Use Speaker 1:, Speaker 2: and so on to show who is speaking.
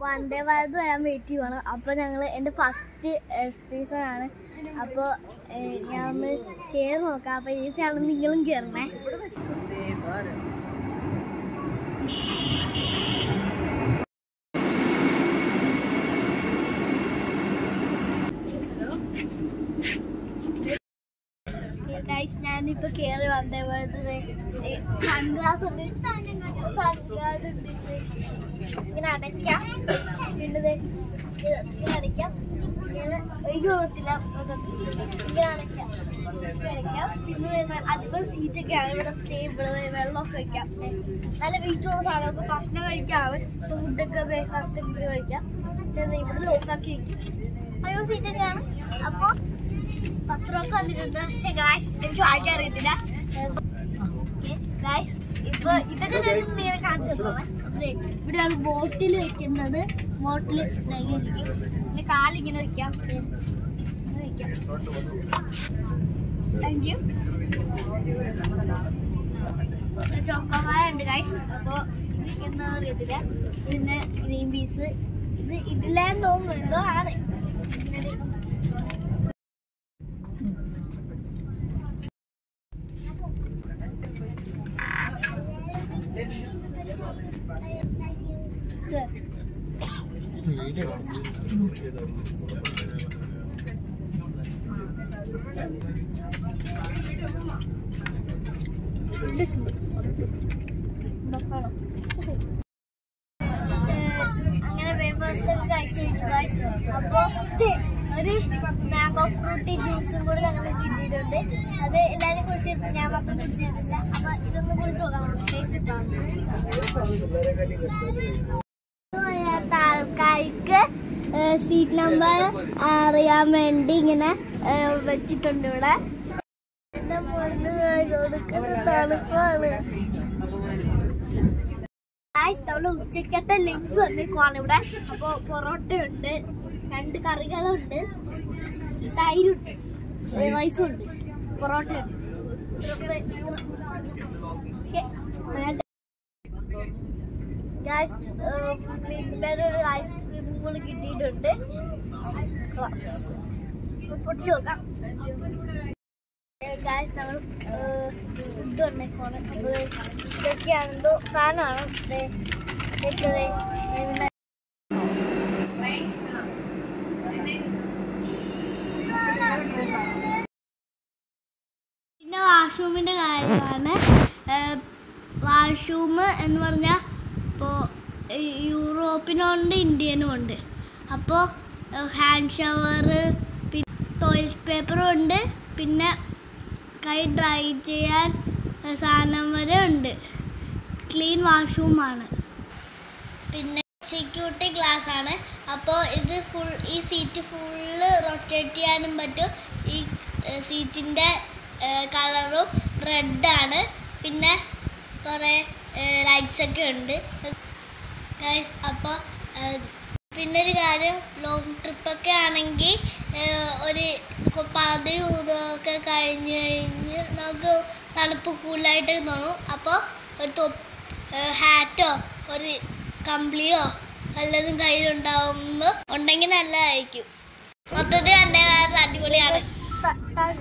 Speaker 1: വന്ദേ ഭാരത് വരാൻ വെയിറ്റ് ചെയ്യുവാണ് അപ്പോൾ ഞങ്ങൾ എൻ്റെ ഫസ്റ്റ് സീസൺ ആണ് അപ്പോൾ ഞാൻ ഒന്ന് കയറി നോക്കാം അപ്പോൾ ഈസി ആണെന്ന് നിങ്ങളും കയറണേ ഗൈസ് ഞാനിപ്പോ കേറി വന്നേ സൺഗ്ലാസ് ഉണ്ട് സൺഗ്ലാസ് ഉണ്ട് ഇങ്ങനെ അടയ്ക്കാം പിന്നെ ദേ ഇത് ഇങ്ങനെ അടയ്ക്കാം ഇങ്ങനെ ഒഴിഞ്ഞു പോകത്തില്ല ഇങ്ങനെ അടയ്ക്കാം ഇങ്ങനെ അടയ്ക്കാം പിന്നെ ദേ അതുപോലെ സീറ്റൊക്കെയാണ് ഇവിടെ സ്റ്റേ ഇവിടെ ദേ വെള്ളമൊക്കെ വെക്കാം ഏ, നല്ല വീച്ചുള്ള സാധനം നമുക്ക് ഭക്ഷണം കഴിക്കാണ് ഫുഡൊക്കെ ബ്രേക്ക്ഫാസ്റ്റ് ഒക്കെ കഴിക്കാം പക്ഷേ ദേ ഇവിടെ ലോക്കാക്കി വെക്കും അയ്യോ സീറ്റൊക്കെയാണ് അപ്പോൾ പത്രമൊക്കെ വന്നിട്ടുണ്ട് പക്ഷെ ഗായ്സ് എനിക്ക് വായിക്കാൻ അറിയത്തില്ല ഗായ്സ് ഇപ്പൊ ഇതൊക്കെ ഞാൻ നിങ്ങളെ കാണിച്ചു തന്നെ ഇവിടെയാണ് ബോട്ടിൽ വെക്കുന്നത് ബോട്ടിൽ ഇരിക്കും പിന്നെ കാലിങ്ങനെ വെക്കാം ദേ, ഇങ്ങനെ വെക്കാം താങ്ക് യു ചോക്കോമായ ഉണ്ട് ഗായ്സ് അപ്പൊ ഇത് എന്താ അറിയത്തില്ല പിന്നെ ഗ്രീൻ പീസ് ഇത് ഇഡിലെന്ന് തോന്നുന്നു എന്തോ ആണ് ഇങ്ങനെ അങ്ങനെ വേഫേഴ്സ് ഒക്കെ കഴിച്ചു കഴിഞ്ഞു ഗൈസ് അപ്പൊ ദേ, ഒരു മാംഗോ ഫ്രൂട്ടി ജ്യൂസും കൂടി ഞങ്ങൾ കിട്ടിയിട്ടുണ്ട് അത് എല്ലാരും കുടിച്ചിട്ടുണ്ട് ഞാൻ മാത്രം കുടിച്ചിട്ടില്ല അപ്പൊ ഇതൊന്നും കൂടി നോക്കാം ടേസ്റ്റ് അറിയാത്ത ആൾക്കാർക്ക് സീറ്റ് നമ്പർ അറിയാൻ വേണ്ടി ഇങ്ങനെ ഏ, വെച്ചിട്ടുണ്ട് ഇവിടെ എന്റെ പൊന്ന് കൊടുക്കുന്ന തണുപ്പാണ് ഗായ്സ് നമ്മള് ഉച്ചക്കത്തെ ലഞ്ച് വന്നേക്കുവാണ് ഇവിടെ അപ്പൊ പൊറോട്ട ഉണ്ട് രണ്ട് കറികളുണ്ട് തൈരുണ്ട് റൈസും ഉണ്ട് പൊറോട്ട ഉണ്ട് ഗായ്സ് പിന്നെ ഒരു ഐസ്ക്രീമും കൂടി കിട്ടിയിട്ടുണ്ട് പൊട്ടിച്ച് നോക്കാം ഗായ്സ് നമ്മൾ ഫുഡ് ഉണ്ടാക്കുവാണ് അപ്പോൾ ഇതൊക്കെയാണെന്തോ സാധനമാണ് ദേ, ഇതൊക്കെ ദേ, ഇവിടെ പിന്നെ വാഷ്റൂമിൻ്റെ കാര്യമാണ് വാഷ്റൂം എന്ന് പറഞ്ഞാൽ ഇപ്പോൾ യൂറോപ്പിനുണ്ട് ഇന്ത്യനും ഉണ്ട് അപ്പോൾ ഹാൻഡ് ഷവർ പിന്നെ ടോയ്ലറ്റ് പേപ്പറും ഉണ്ട് പിന്നെ കൈ ഡ്രൈ ചെയ്യാൻ ഏഹ്, സാധനം വരെ ഉണ്ട് ക്ലീൻ വാഷ്റൂമാണ് പിന്നെ സെക്യൂരിറ്റി ഗ്ലാസ് ആണ് അപ്പോൾ ഇത് ഫുൾ ഈ സീറ്റ് ഫുള്ള് റൊട്ടേറ്റ് ചെയ്യാനും പറ്റും ഈ സീറ്റിൻ്റെ കളറും റെഡാണ് പിന്നെ കുറേ ലൈറ്റ്സ് ഒക്കെ ഉണ്ട് ഗൈസ് അപ്പോൾ പിന്നെ ഒരു കാര്യം ലോങ് ട്രിപ്പൊക്കെ ആണെങ്കിൽ ഒരു പകുതി ഊതമൊക്കെ കഴിഞ്ഞ് കഴിഞ്ഞ് നമുക്ക് തണുപ്പ് കൂടുതലായിട്ട് തോന്നും അപ്പോൾ ഒരു തൊപ്പ് ഹാറ്റോ ഒരു കമ്പിളിയോ വല്ലതും കയ്യിലുണ്ടാവുമ്പോൾ ഉണ്ടെങ്കിൽ നല്ലതായിരിക്കും മൊത്തത്തിൽ എൻ്റെ അടിപൊളിയാണ്